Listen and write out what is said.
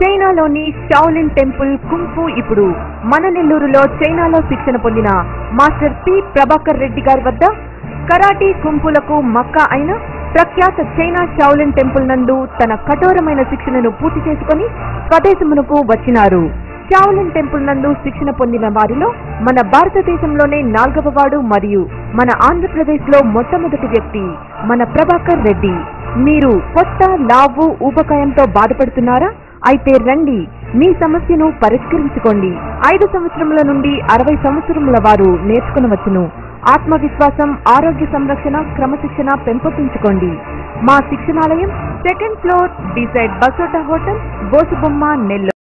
చైనాలోని Shaolin temple kung fu ఇప్పుడు మన నెల్లూరులో చైనాలో శిక్షణ పొందిన మాస్టర్ పి ప్రభాకర్ రెడ్డి గారి వద్ద కరాటీ కుంఫులకు మక్కా అయిన ప్రఖ్యాత చైనా షావులిన్ టెంపుల్ నందు తన కఠోరమైన శిక్షణను పూర్తి చేసుకుని స్వదేశమునకు వచ్చినారు షావులిన్ టెంపుల్ నందు శిక్షణ పొందిన వారిలో మన భారతదేశంలోనే నాల్గవ వాడు మరియు మన ఆంధ్రప్రదేశ్ లో మొట్టమొదటి వ్యక్తి మన ప్రభాకర్ రెడ్డి మీరు కొత్త లావు ఊబకాయంతో బాధపడుతున్నారా అయితే రండి మీ సమస్యను పరిష్కరించుకోండి ఐదు సంవత్సరముల నుండి అరవై సంవత్సరముల వారు నేర్చుకునవచ్చును ఆత్మవిశ్వాసం ఆరోగ్య సంరక్షణ క్రమశిక్షణ పెంపొందించుకోండి మా శిక్షణాలయం సెకండ్ ఫ్లోర్ డిసైడ్ బసోటా హోటల్ బోసుబొమ్మ నెల్లూరు